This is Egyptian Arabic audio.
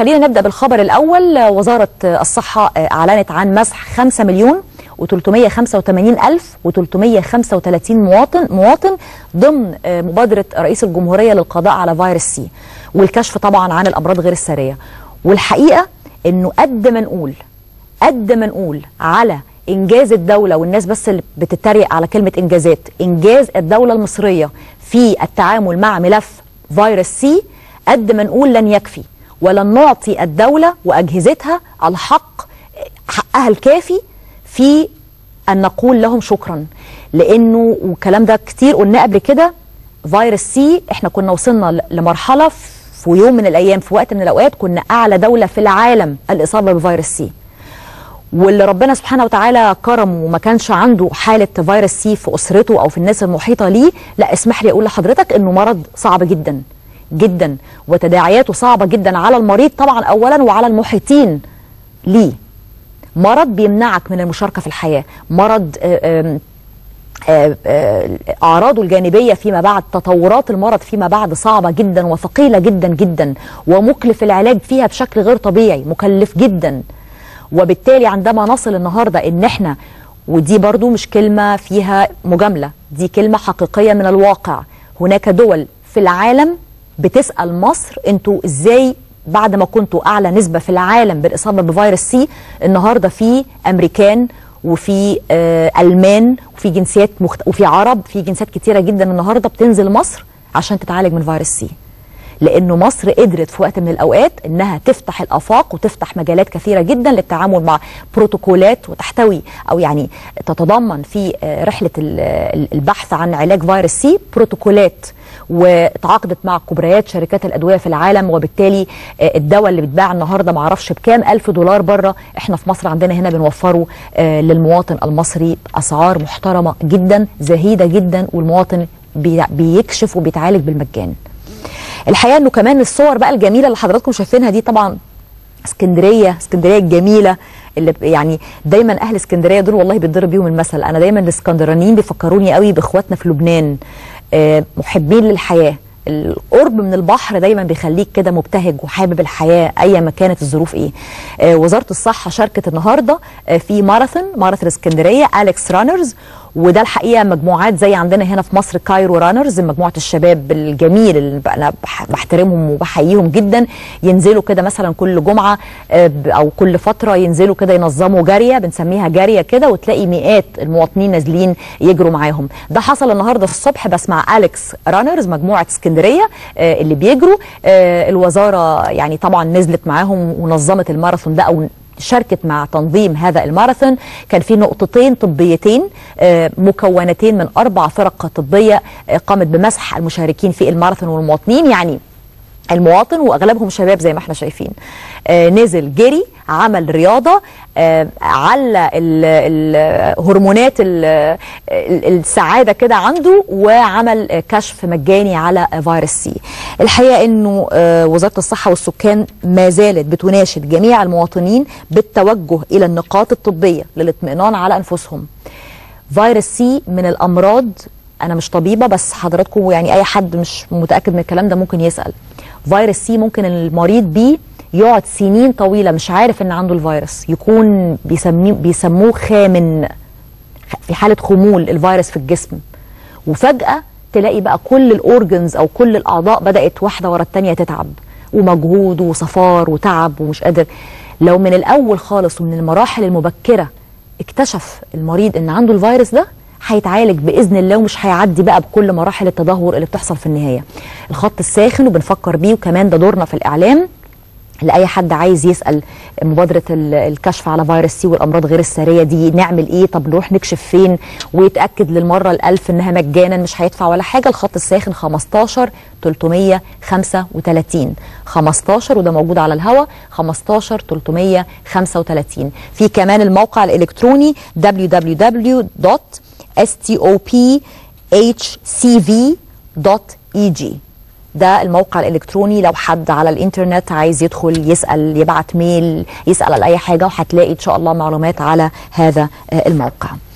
خلينا نبدا بالخبر الاول وزاره الصحه اعلنت عن مسح 5 مليون و385 ألف و335 مواطن مواطن ضمن مبادرة رئيس الجمهورية للقضاء على فيروس سي والكشف طبعا عن الأمراض غير السارية والحقيقة أنه قد ما نقول قد ما نقول على إنجاز الدولة والناس بس اللي بتتريق على كلمة إنجازات إنجاز الدولة المصرية في التعامل مع ملف فيروس سي قد ما نقول لن يكفي ولن نعطي الدولة وأجهزتها الحق حقها الكافي في أن نقول لهم شكرا لأنه والكلام ده كتير قلنا قبل كده فيروس سي احنا كنا وصلنا لمرحلة في يوم من الأيام في وقت من الأوقات كنا أعلى دولة في العالم الإصابة بفيروس سي واللي ربنا سبحانه وتعالى كرمه وما كانش عنده حالة فيروس سي في أسرته أو في الناس المحيطة ليه لا اسمح لي أقول لحضرتك إنه مرض صعب جدا جدا وتداعياته صعبة جدا على المريض طبعا أولا وعلى المحيطين ليه مرض بيمنعك من المشاركة في الحياة مرض آآ آآ أعراضه الجانبية فيما بعد تطورات المرض فيما بعد صعبة جدا وثقيلة جدا جدا ومكلف العلاج فيها بشكل غير طبيعي مكلف جدا وبالتالي عندما نصل النهاردة ان احنا ودي برضو مش كلمة فيها مجاملة دي كلمة حقيقية من الواقع هناك دول في العالم بتسأل مصر انتوا ازاي بعد ما كنتوا اعلى نسبه في العالم بالاصابه بفيروس سي النهارده في امريكان وفي آه المان وفي جنسيات مخت... وفي عرب في جنسيات كتيره جدا النهارده بتنزل مصر عشان تتعالج من فيروس سي لانه مصر قدرت في وقت من الاوقات انها تفتح الافاق وتفتح مجالات كثيره جدا للتعامل مع بروتوكولات وتحتوي او يعني تتضمن في آه رحله البحث عن علاج فيروس سي بروتوكولات وتعاقدت مع كبريات شركات الادويه في العالم وبالتالي الدواء اللي بيتباع النهارده ما اعرفش بكام الف دولار بره احنا في مصر عندنا هنا بنوفره للمواطن المصري باسعار محترمه جدا زهيده جدا والمواطن بيكشف وبيتعالج بالمجان الحقيقه انه كمان الصور بقى الجميله اللي حضراتكم شايفينها دي طبعا اسكندريه اسكندريه الجميله اللي يعني دايما اهل اسكندريه دول والله بيتضرب بيهم المثل انا دايما الاسكندرانيين بيفكروني قوي باخواتنا في لبنان محبين للحياه القرب من البحر دايما بيخليك كده مبتهج وحابب الحياه ايا ما كانت الظروف ايه آه وزاره الصحه شاركت النهارده آه في ماراثون ماراثون اسكندريه اليكس رانرز وده الحقيقه مجموعات زي عندنا هنا في مصر كايرو رانرز مجموعه الشباب الجميل اللي انا بحترمهم وبحييهم جدا ينزلوا كده مثلا كل جمعه او كل فتره ينزلوا كده ينظموا جاريه بنسميها جاريه كده وتلاقي مئات المواطنين نازلين يجروا معاهم ده حصل النهارده الصبح بس مع اليكس رانرز مجموعه اسكندريه اللي بيجروا الوزاره يعني طبعا نزلت معاهم ونظمت الماراثون ده او شاركت مع تنظيم هذا الماراثون كان في نقطتين طبيتين مكونتين من اربع فرق طبيه قامت بمسح المشاركين في الماراثون والمواطنين يعني المواطن واغلبهم شباب زي ما احنا شايفين آه نزل جري عمل رياضه آه على هرمونات السعاده كده عنده وعمل كشف مجاني على فيروس سي الحقيقه انه آه وزاره الصحه والسكان ما زالت بتناشد جميع المواطنين بالتوجه الى النقاط الطبيه للاطمئنان على انفسهم فيروس سي من الامراض انا مش طبيبه بس حضراتكم يعني اي حد مش متاكد من الكلام ده ممكن يسال فيروس سي ممكن المريض بيه يقعد سنين طويله مش عارف ان عنده الفيروس يكون بيسميه بيسموه خامن في حاله خمول الفيروس في الجسم وفجاه تلاقي بقى كل الاورجنز او كل الاعضاء بدات واحده ورا الثانيه تتعب ومجهود وصفار وتعب ومش قادر لو من الاول خالص ومن المراحل المبكره اكتشف المريض ان عنده الفيروس ده هيتعالج باذن الله ومش هيعدي بقى بكل مراحل التدهور اللي بتحصل في النهايه. الخط الساخن وبنفكر بيه وكمان ده دورنا في الاعلام لاي حد عايز يسال مبادره الكشف على فيروس سي والامراض غير الساريه دي نعمل ايه طب نروح نكشف فين ويتاكد للمره الالف انها مجانا مش هيدفع ولا حاجه الخط الساخن 15 335 15 وده موجود على الهواء 15 335 في كمان الموقع الالكتروني www.stophcv.eg ده الموقع الالكتروني لو حد على الانترنت عايز يدخل يسال يبعت ميل يسال على اي حاجه وهتلاقي ان شاء الله معلومات على هذا الموقع